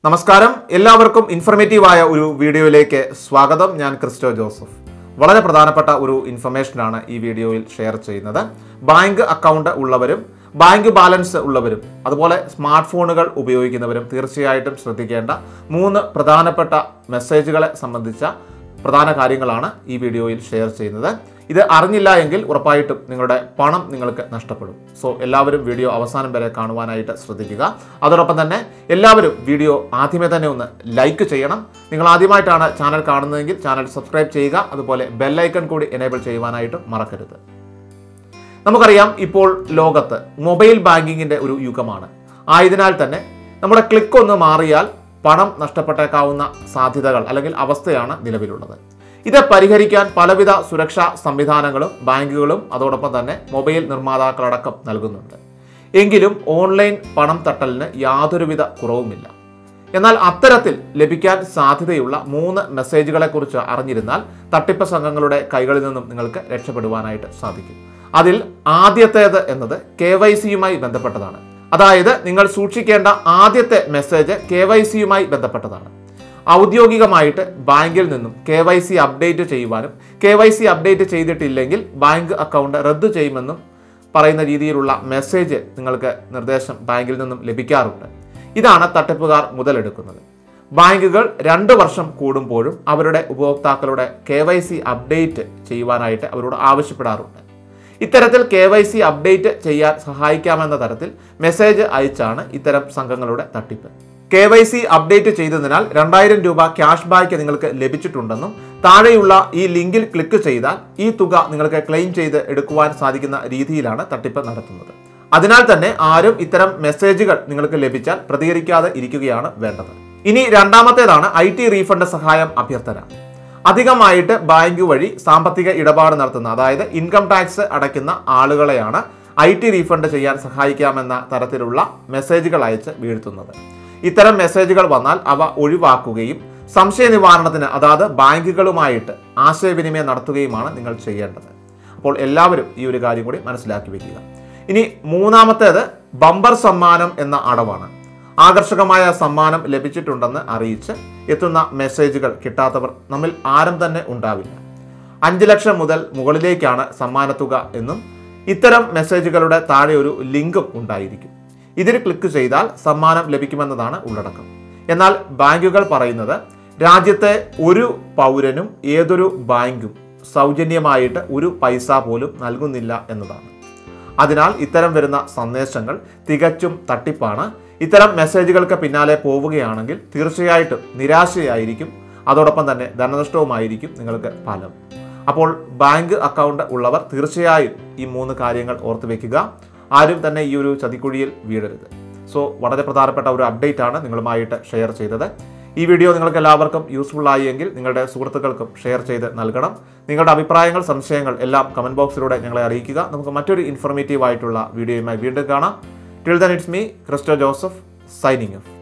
നമസ്കാരം എല്ലാവർക്കും ഇൻഫർമേറ്റീവായ ഒരു വീഡിയോയിലേക്ക് സ്വാഗതം ഞാൻ ക്രിസ്റ്റോ ജോസഫ് വളരെ പ്രധാനപ്പെട്ട ഒരു ഇൻഫർമേഷനാണ് ഈ വീഡിയോയിൽ ഷെയർ ചെയ്യുന്നത് ബാങ്ക് അക്കൗണ്ട് ഉള്ളവരും ബാങ്ക് ബാലൻസ് ഉള്ളവരും അതുപോലെ സ്മാർട്ട് ഫോണുകൾ ഉപയോഗിക്കുന്നവരും തീർച്ചയായിട്ടും ശ്രദ്ധിക്കേണ്ട മൂന്ന് പ്രധാനപ്പെട്ട മെസ്സേജുകളെ സംബന്ധിച്ച പ്രധാന കാര്യങ്ങളാണ് ഈ വീഡിയോയിൽ ഷെയർ ചെയ്യുന്നത് ഇത് അറിഞ്ഞില്ല എങ്കിൽ ഉറപ്പായിട്ടും നിങ്ങളുടെ പണം നിങ്ങൾക്ക് നഷ്ടപ്പെടും സോ എല്ലാവരും വീഡിയോ അവസാനം വരെ കാണുവാനായിട്ട് ശ്രദ്ധിക്കുക അതോടൊപ്പം തന്നെ എല്ലാവരും വീഡിയോ ആദ്യമേ തന്നെ ഒന്ന് ലൈക്ക് ചെയ്യണം നിങ്ങൾ ആദ്യമായിട്ടാണ് ചാനൽ കാണുന്നതെങ്കിൽ ചാനൽ സബ്സ്ക്രൈബ് ചെയ്യുക അതുപോലെ ബെല്ലൈക്കൺ കൂടി എനേബിൾ ചെയ്യുവാനായിട്ട് മറക്കരുത് നമുക്കറിയാം ഇപ്പോൾ ലോകത്ത് മൊബൈൽ ബാങ്കിങ്ങിന്റെ ഒരു യുഗമാണ് ആയതിനാൽ തന്നെ നമ്മുടെ ക്ലിക്ക് ഒന്ന് മാറിയാൽ പണം നഷ്ടപ്പെട്ടേക്കാവുന്ന സാധ്യതകൾ അല്ലെങ്കിൽ അവസ്ഥയാണ് നിലവിലുള്ളത് ഇത് പരിഹരിക്കാൻ പലവിധ സുരക്ഷാ സംവിധാനങ്ങളും ബാങ്കുകളും അതോടൊപ്പം തന്നെ മൊബൈൽ നിർമ്മാതാക്കളടക്കം നൽകുന്നുണ്ട് എങ്കിലും ഓൺലൈൻ പണം തട്ടലിന് യാതൊരുവിധ കുറവുമില്ല എന്നാൽ അത്തരത്തിൽ ലഭിക്കാൻ സാധ്യതയുള്ള മൂന്ന് മെസ്സേജുകളെ കുറിച്ച് അറിഞ്ഞിരുന്നാൽ തട്ടിപ്പ് സംഘങ്ങളുടെ കൈകളിൽ നിന്നും നിങ്ങൾക്ക് രക്ഷപ്പെടുവാനായിട്ട് സാധിക്കും അതിൽ ആദ്യത്തേത് എന്നത് കെ വൈ സിയുമായി ബന്ധപ്പെട്ടതാണ് അതായത് നിങ്ങൾ സൂക്ഷിക്കേണ്ട ആദ്യത്തെ മെസ്സേജ് കെ വൈ സിയുമായി ബന്ധപ്പെട്ടതാണ് ഔദ്യോഗികമായിട്ട് ബാങ്കിൽ നിന്നും കെ വൈ സി അപ്ഡേറ്റ് ചെയ്യുവാനും കെ വൈ സി അപ്ഡേറ്റ് ചെയ്തിട്ടില്ലെങ്കിൽ ബാങ്ക് അക്കൗണ്ട് റദ്ദു ചെയ്യുമെന്നും പറയുന്ന രീതിയിലുള്ള മെസ്സേജ് നിങ്ങൾക്ക് നിർദ്ദേശം ബാങ്കിൽ നിന്നും ലഭിക്കാറുണ്ട് ഇതാണ് തട്ടിപ്പുകാർ മുതലെടുക്കുന്നത് ബാങ്കുകൾ രണ്ട് വർഷം കൂടുമ്പോഴും അവരുടെ ഉപഭോക്താക്കളുടെ കെ വൈ സി അപ്ഡേറ്റ് ചെയ്യുവാനായിട്ട് അവരോട് ആവശ്യപ്പെടാറുണ്ട് ഇത്തരത്തിൽ കെ വൈ സി അപ്ഡേറ്റ് ചെയ്യാൻ സഹായിക്കാമെന്ന തരത്തിൽ മെസ്സേജ് അയച്ചാണ് ഇത്തരം സംഘങ്ങളുടെ തട്ടിപ്പ് കെ വൈ സി അപ്ഡേറ്റ് ചെയ്തതിനാൽ രണ്ടായിരം രൂപ ക്യാഷ് ബാക്ക് നിങ്ങൾക്ക് ലഭിച്ചിട്ടുണ്ടെന്നും താഴെയുള്ള ഈ ലിങ്കിൽ ക്ലിക്ക് ചെയ്താൽ ഈ തുക നിങ്ങൾക്ക് ക്ലെയിം ചെയ്ത് എടുക്കുവാൻ സാധിക്കുന്ന രീതിയിലാണ് തട്ടിപ്പ് നടത്തുന്നത് അതിനാൽ തന്നെ ആരും ഇത്തരം മെസ്സേജുകൾ നിങ്ങൾക്ക് ലഭിച്ചാൽ പ്രതികരിക്കാതെ ഇരിക്കുകയാണ് വേണ്ടത് ഇനി രണ്ടാമത്തേതാണ് ഐ ടി റീഫണ്ട് സഹായം അഭ്യർത്ഥന അധികമായിട്ട് ബാങ്ക് വഴി സാമ്പത്തിക ഇടപാട് നടത്തുന്ന അതായത് ഇൻകം ടാക്സ് അടയ്ക്കുന്ന ആളുകളെയാണ് ഐ ടി റീഫണ്ട് ചെയ്യാൻ സഹായിക്കാമെന്ന തരത്തിലുള്ള മെസ്സേജുകൾ അയച്ച് വീഴ്ത്തുന്നത് ഇത്തരം മെസ്സേജുകൾ വന്നാൽ അവ ഒഴിവാക്കുകയും സംശയ നിവാരണത്തിന് അതായത് ബാങ്കുകളുമായിട്ട് ആശയവിനിമയം നടത്തുകയുമാണ് നിങ്ങൾ ചെയ്യേണ്ടത് അപ്പോൾ എല്ലാവരും ഈ ഒരു കാര്യം കൂടി മനസ്സിലാക്കി വെക്കുക ഇനി മൂന്നാമത്തേത് ബമ്പർ സമ്മാനം എന്ന അടവാണ് ആകർഷകമായ സമ്മാനം ലഭിച്ചിട്ടുണ്ടെന്ന് അറിയിച്ച് എത്തുന്ന മെസ്സേജുകൾ കിട്ടാത്തവർ നമ്മിൽ ആരും തന്നെ ഉണ്ടാവില്ല അഞ്ച് ലക്ഷം മുതൽ മുകളിലേക്കാണ് സമ്മാനത്തുക എന്നും ഇത്തരം മെസ്സേജുകളുടെ താഴെ ഒരു ലിങ്കും ഉണ്ടായിരിക്കും ഇതിൽ ക്ലിക്ക് ചെയ്താൽ സമ്മാനം ലഭിക്കുമെന്നതാണ് ഉള്ളടക്കം എന്നാൽ ബാങ്കുകൾ പറയുന്നത് രാജ്യത്തെ ഒരു പൗരനും ഏതൊരു ബാങ്കും സൗജന്യമായിട്ട് ഒരു പൈസ പോലും നൽകുന്നില്ല എന്നതാണ് അതിനാൽ ഇത്തരം വരുന്ന സന്ദേശങ്ങൾ തികച്ചും തട്ടിപ്പാണ് ഇത്തരം മെസ്സേജുകൾക്ക് പിന്നാലെ പോവുകയാണെങ്കിൽ തീർച്ചയായിട്ടും നിരാശയായിരിക്കും അതോടൊപ്പം തന്നെ ധനനഷ്ടവുമായിരിക്കും നിങ്ങൾക്ക് ഫലം അപ്പോൾ ബാങ്ക് അക്കൗണ്ട് ഉള്ളവർ തീർച്ചയായും ഈ മൂന്ന് കാര്യങ്ങൾ ഓർത്ത് വെക്കുക ആരും തന്നെ ഈ ഒരു ചതിക്കുഴിയിൽ വീഴരുത് സോ വളരെ പ്രധാനപ്പെട്ട ഒരു അപ്ഡേറ്റ് ആണ് നിങ്ങളുമായിട്ട് ഷെയർ ചെയ്തത് ഈ വീഡിയോ നിങ്ങൾക്ക് എല്ലാവർക്കും യൂസ്ഫുൾ ആയി എങ്കിൽ നിങ്ങളുടെ സുഹൃത്തുക്കൾക്കും ഷെയർ ചെയ്ത് നൽകണം നിങ്ങളുടെ അഭിപ്രായങ്ങൾ സംശയങ്ങൾ എല്ലാം കമന്റ് ബോക്സിലൂടെ ഞങ്ങളെ അറിയിക്കുക നമുക്ക് മറ്റൊരു ഇൻഫോർമേറ്റീവ് ആയിട്ടുള്ള വീഡിയോയുമായി വീണ്ടും കാണാം till then it's me Christo Joseph signing of